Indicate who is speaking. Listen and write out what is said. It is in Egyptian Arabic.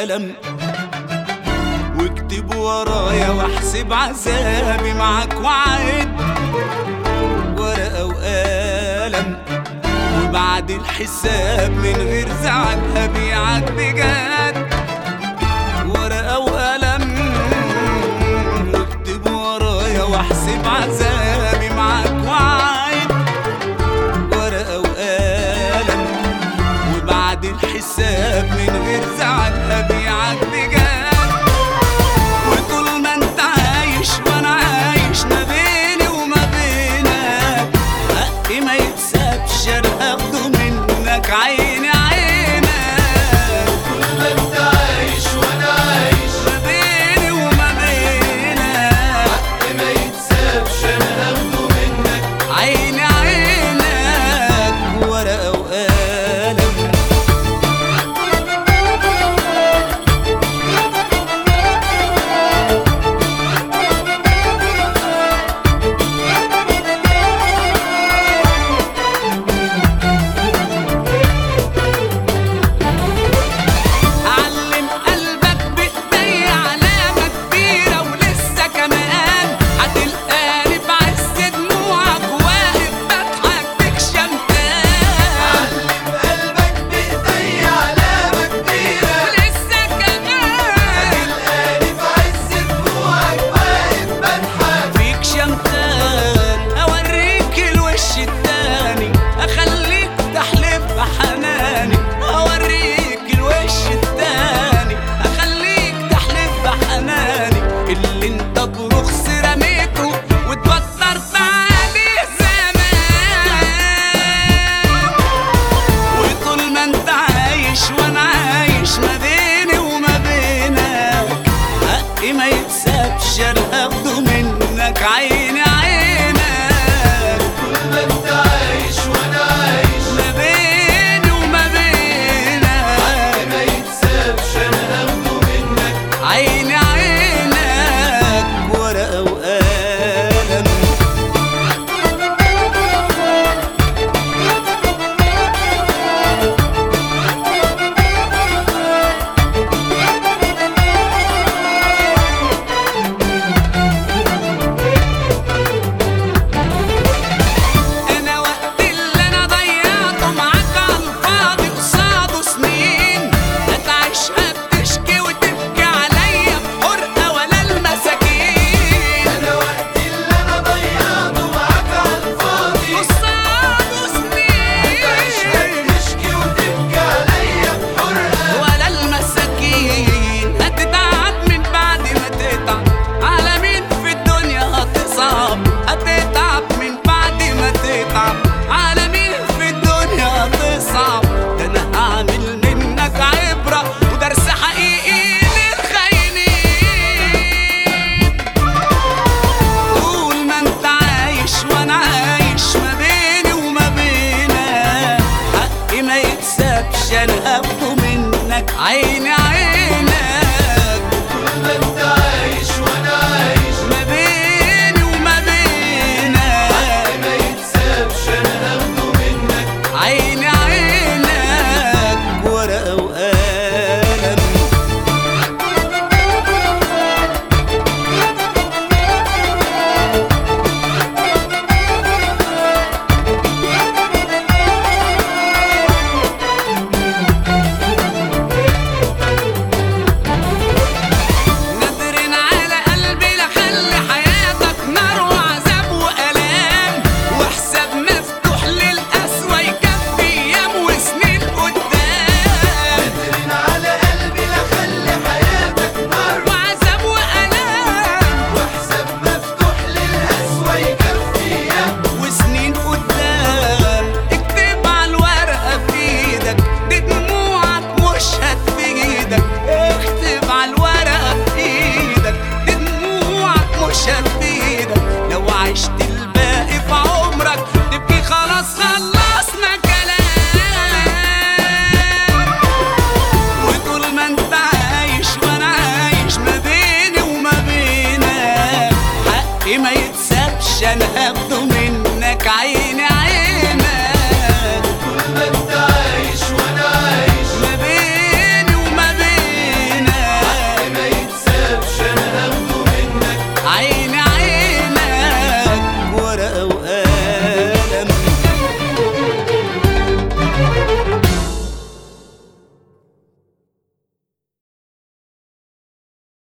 Speaker 1: وقلم واكتب ورايا واحسب عذابي معاك وعد ورقة وقلم وبعد الحساب من غير زعل هبيعك بجد ورقة وقلم واكتب ورايا واحسب عذابي معاك وعد ورقة وقلم وبعد الحساب من غير زعل هبيعك بجد وطول ما انت عايش وانا عايش ما بيني وما بينك حقي ما يتسابش انا هاخده منك عيني عينك
Speaker 2: طول ما انت عايش وانا عايش
Speaker 1: ما بيني وما بينك
Speaker 2: حق ما يتسابش انا هاخده منك
Speaker 1: عيني عينك ورقة وقلم علم قلبك بإيدي علامة كبيرة ولسه كمان هتلقاني بعز دموعك واقف بضحك بك شمتان
Speaker 2: قلبك بايدي علامة كبيرة
Speaker 1: ولسه كمان
Speaker 2: تلقاني في عز دموعك واقف بضحك
Speaker 1: فيك شمتان اوريك الوش التاني اخليك تحلف بحناني اوريك الوش التاني اخليك تحلف بحناني اللي انت برخص رميته واتبطرت عليه زمان وطول ما انت عايش وانا عايش ما بيني وما بينك حقي ما يتسابش انا هاخده منك عيني عينك
Speaker 2: طول ما انت عايش وانا عايش
Speaker 1: ما بيني وما بينك
Speaker 2: ما يتسابش انا هاخده منك
Speaker 1: عيني عينك ورقة وقلم انا وقت اللي انا ضيعته معاك على الفاضي قصاده سنين هتعيشها بتشكي وتبكي عليا بحرقه ولا المساكين
Speaker 2: انا وقت اللي انا ضيعته معاك على الفاضي
Speaker 1: قصاده
Speaker 2: عيشها
Speaker 1: سنين
Speaker 2: تشكي وتبكي عليا بحرقة
Speaker 1: ولا المساكين هتتعب من بعد ما تتعب على مين في الدنيا هتصعب هتتعب من بعد ما تتعب على مين في الدنيا هتصعب ده انا هعمل منك عبرة ودرس حقيقي للخاينين طول ما انت عايش وانا عايش ما بيني وما بينك حقي ما يتسابش انا هاخده منك عيني عيني